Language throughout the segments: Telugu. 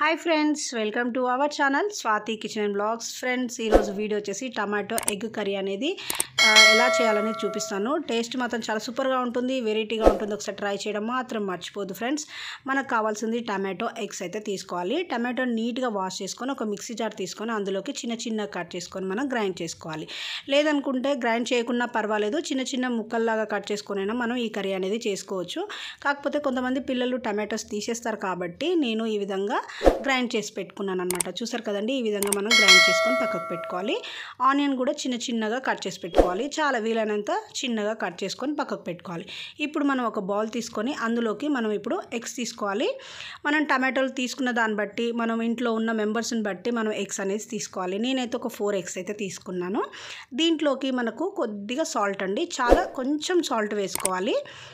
hi friends welcome to our channel Swathi kitchen and blogs friends ఈరోజు వీడియో వచ్చేసి టమాటో ఎగ్ కర్రీ అనేది ఆ, ఎలా చేయాలనేది చూపిస్తాను టేస్ట్ మాత్రం చాలా సూపర్గా ఉంటుంది వెరైటీగా ఉంటుంది ఒకసారి ట్రై చేయడం మాత్రం మర్చిపోదు ఫ్రెండ్స్ మనకు కావాల్సింది టమాటో ఎగ్స్ అయితే తీసుకోవాలి టమాటో నీట్గా వాష్ చేసుకొని ఒక మిక్సీ జార్ తీసుకొని అందులోకి చిన్న చిన్న కట్ చేసుకొని మనం గ్రైండ్ చేసుకోవాలి లేదనుకుంటే గ్రైండ్ చేయకుండా పర్వాలేదు చిన్న చిన్న ముక్కల్లాగా కట్ చేసుకొనైనా మనం ఈ కర్రీ అనేది చేసుకోవచ్చు కాకపోతే కొంతమంది పిల్లలు టమాటోస్ తీసేస్తారు కాబట్టి నేను ఈ విధంగా గ్రైండ్ చేసి పెట్టుకున్నాను అనమాట చూసారు కదండి ఈ విధంగా మనం గ్రైండ్ చేసుకొని పక్కకు పెట్టుకోవాలి ఆనియన్ కూడా చిన్న చిన్నగా కట్ చేసి పెట్టుకోవాలి చాలా వీలైనంత చిన్నగా కట్ చేసుకొని పక్కకు పెట్టుకోవాలి ఇప్పుడు మనం ఒక బౌల్ తీసుకొని అందులోకి మనం ఇప్పుడు ఎగ్స్ తీసుకోవాలి మనం టమాటోలు తీసుకున్న దాన్ని బట్టి మనం ఇంట్లో ఉన్న మెంబర్స్ని బట్టి మనం ఎగ్స్ అనేది తీసుకోవాలి నేనైతే ఒక ఫోర్ ఎగ్స్ అయితే తీసుకున్నాను దీంట్లోకి మనకు కొద్దిగా సాల్ట్ అండి చాలా కొంచెం సాల్ట్ వేసుకోవాలి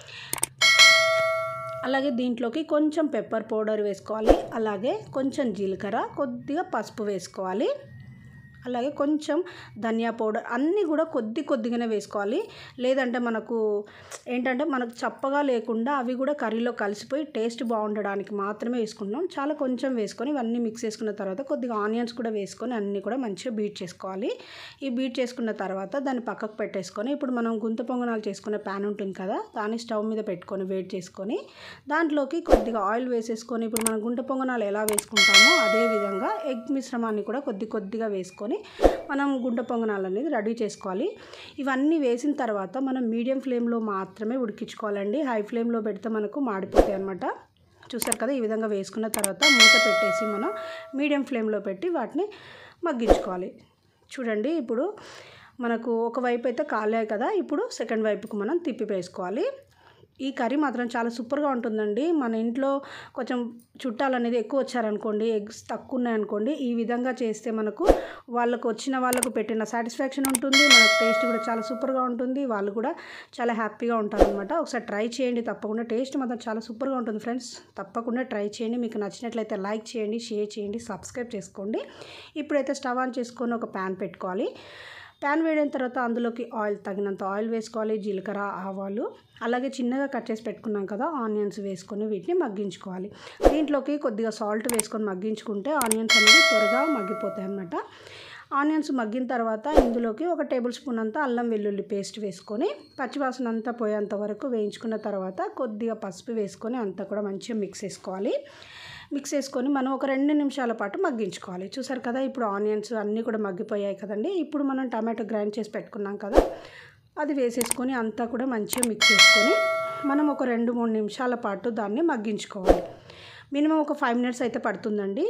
అలాగే దీంట్లోకి కొంచెం పెప్పర్ పౌడర్ వేసుకోవాలి అలాగే కొంచెం జీలకర్ర కొద్దిగా పసుపు వేసుకోవాలి అలాగే కొంచెం ధనియా పౌడర్ అన్నీ కూడా కొద్ది కొద్దిగానే వేసుకోవాలి లేదంటే మనకు ఏంటంటే మనకు చప్పగా లేకుండా అవి కూడా కర్రీలో కలిసిపోయి టేస్ట్ బాగుండడానికి మాత్రమే వేసుకుంటున్నాం చాలా కొంచెం వేసుకొని ఇవన్నీ మిక్స్ చేసుకున్న తర్వాత కొద్దిగా ఆనియన్స్ కూడా వేసుకొని అన్నీ కూడా మంచిగా బీట్ చేసుకోవాలి ఈ బీట్ చేసుకున్న తర్వాత దాన్ని పక్కకు పెట్టేసుకొని ఇప్పుడు మనం గుంత పొంగనాలు చేసుకునే ప్యాన్ ఉంటుంది కదా దాన్ని స్టవ్ మీద పెట్టుకొని వేడి చేసుకొని దాంట్లోకి కొద్దిగా ఆయిల్ వేసేసుకొని ఇప్పుడు మనం గుంట పొంగనాలు ఎలా వేసుకుంటామో అదే విధంగా ఎగ్ మిశ్రమాన్ని కూడా కొద్ది కొద్దిగా వేసుకొని మనం గుంట పొంగనాలు అనేది రెడీ చేసుకోవాలి ఇవన్నీ వేసిన తర్వాత మనం మీడియం ఫ్లేమ్లో మాత్రమే ఉడికించుకోవాలండి హై ఫ్లేమ్లో పెడితే మనకు మాడిపోతాయి అనమాట చూసారు కదా ఈ విధంగా వేసుకున్న తర్వాత మూత పెట్టేసి మనం మీడియం ఫ్లేమ్లో పెట్టి వాటిని మగ్గించుకోవాలి చూడండి ఇప్పుడు మనకు ఒకవైపు అయితే కాలే కదా ఇప్పుడు సెకండ్ వైపుకు మనం తిప్పి వేసుకోవాలి ఈ కర్రీ మాత్రం చాలా సూపర్గా ఉంటుందండి మన ఇంట్లో కొంచెం చుట్టాలు అనేది ఎక్కువ వచ్చారనుకోండి ఎగ్స్ తక్కువ ఉన్నాయనుకోండి ఈ విధంగా చేస్తే మనకు వాళ్ళకు వచ్చిన వాళ్ళకు పెట్టిన సాటిస్ఫాక్షన్ ఉంటుంది మనకు టేస్ట్ కూడా చాలా సూపర్గా ఉంటుంది వాళ్ళు కూడా చాలా హ్యాపీగా ఉంటారనమాట ఒకసారి ట్రై చేయండి తప్పకుండా టేస్ట్ మాత్రం చాలా సూపర్గా ఉంటుంది ఫ్రెండ్స్ తప్పకుండా ట్రై చేయండి మీకు నచ్చినట్లయితే లైక్ చేయండి షేర్ చేయండి సబ్స్క్రైబ్ చేసుకోండి ఇప్పుడైతే స్టవ్ ఆన్ చేసుకొని ఒక ప్యాన్ పెట్టుకోవాలి ప్యాన్ వేడిన తర్వాత అందులోకి ఆయిల్ తగినంత ఆయిల్ వేసుకోవాలి జీలకర్ర ఆవాలు అలాగే చిన్నగా కట్ చేసి పెట్టుకున్నాం కదా ఆనియన్స్ వేసుకొని వీటిని మగ్గించుకోవాలి దీంట్లోకి కొద్దిగా సాల్ట్ వేసుకొని మగ్గించుకుంటే ఆనియన్స్ అనేది త్వరగా మగ్గిపోతాయి అన్నమాట ఆనియన్స్ మగ్గిన తర్వాత ఇందులోకి ఒక టేబుల్ స్పూన్ అంతా అల్లం వెల్లుల్లి పేస్ట్ వేసుకొని పచ్చివాసన అంతా పోయేంత వరకు వేయించుకున్న తర్వాత కొద్దిగా పసుపు వేసుకొని అంతా కూడా మంచిగా మిక్స్ చేసుకోవాలి మిక్స్ చేసుకొని మనం ఒక రెండు నిమిషాల పాటు మగ్గించుకోవాలి చూసారు కదా ఇప్పుడు ఆనియన్స్ అన్నీ కూడా మగ్గిపోయాయి కదండి ఇప్పుడు మనం టమాటో గ్రైండ్ చేసి పెట్టుకున్నాం కదా అది వేసేసుకొని అంతా కూడా మంచిగా మిక్స్ చేసుకొని మనం ఒక రెండు మూడు నిమిషాల పాటు దాన్ని మగ్గించుకోవాలి మినిమం ఒక ఫైవ్ మినిట్స్ అయితే పడుతుందండి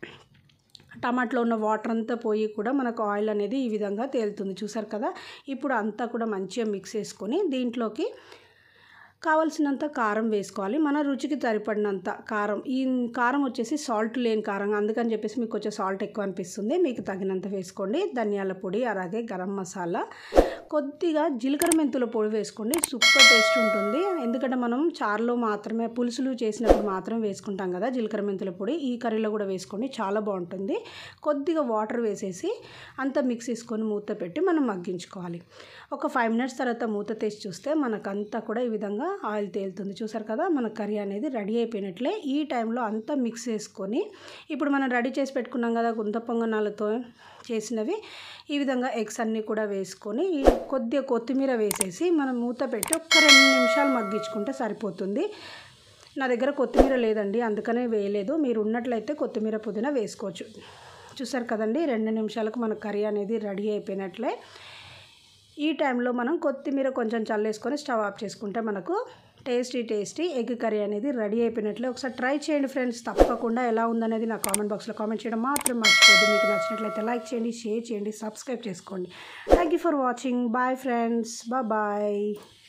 టమాటాలో ఉన్న వాటర్ అంతా పోయి కూడా మనకు ఆయిల్ అనేది ఈ విధంగా తేలుతుంది చూసారు కదా ఇప్పుడు అంతా కూడా మంచిగా మిక్స్ చేసుకొని దీంట్లోకి కావలసినంత కారం వేసుకోవాలి మన రుచికి సరిపడినంత కారం ఈ కారం వచ్చేసి సాల్ట్ లేని కారం అందుకని చెప్పేసి మీకు వచ్చే సాల్ట్ ఎక్కువ అనిపిస్తుంది మీకు తగినంత వేసుకోండి ధనియాల పొడి అలాగే గరం మసాలా కొద్దిగా జీలకర్ర మెంతుల పొడి వేసుకోండి సూపర్ టేస్ట్ ఉంటుంది ఎందుకంటే మనం చారులో మాత్రమే పులుసులు చేసినప్పుడు మాత్రం వేసుకుంటాం కదా జీలకర్ర మెంతుల పొడి ఈ కర్రీలో కూడా వేసుకోండి చాలా బాగుంటుంది కొద్దిగా వాటర్ వేసేసి అంతా మిక్స్ చేసుకొని మూత పెట్టి మనం మగ్గించుకోవాలి ఒక ఫైవ్ మినిట్స్ తర్వాత మూత తీసి చూస్తే మనకంతా కూడా ఈ విధంగా ఆయిల్ తేలుతుంది చూసారు కదా మన కర్రీ అనేది రెడీ అయిపోయినట్లే ఈ టైంలో అంతా మిక్స్ చేసుకొని ఇప్పుడు మనం రెడీ చేసి పెట్టుకున్నాం కదా గుంత పొంగనాలతో చేసినవి ఈ విధంగా ఎగ్స్ అన్నీ కూడా వేసుకొని ఈ కొద్దిగా కొత్తిమీర వేసేసి మనం మూత పెట్టి ఒక్క రెండు నిమిషాలు మగ్గించుకుంటే సరిపోతుంది నా దగ్గర కొత్తిమీర లేదండి అందుకనే వేయలేదు మీరు ఉన్నట్లయితే కొత్తిమీర పుదీనా వేసుకోవచ్చు చూసారు కదండి రెండు నిమిషాలకు మన కర్రీ అనేది రెడీ అయిపోయినట్లే ఈ టైంలో మనం కొత్తిమీర కొంచెం చల్లేసుకొని స్టవ్ ఆఫ్ చేసుకుంటే మనకు టేస్టీ టేస్టీ ఎగ్ కర్రీ అనేది రెడీ అయిపోయినట్లే ఒకసారి ట్రై చేయండి ఫ్రెండ్స్ తప్పకుండా ఎలా ఉందనేది నా కామెంట్ బాక్స్లో కామెంట్ చేయడం మాత్రం మర్చిపోద్దు మీకు నచ్చినట్లయితే లైక్ చేయండి షేర్ చేయండి సబ్స్క్రైబ్ చేసుకోండి thank you for watching bye friends bye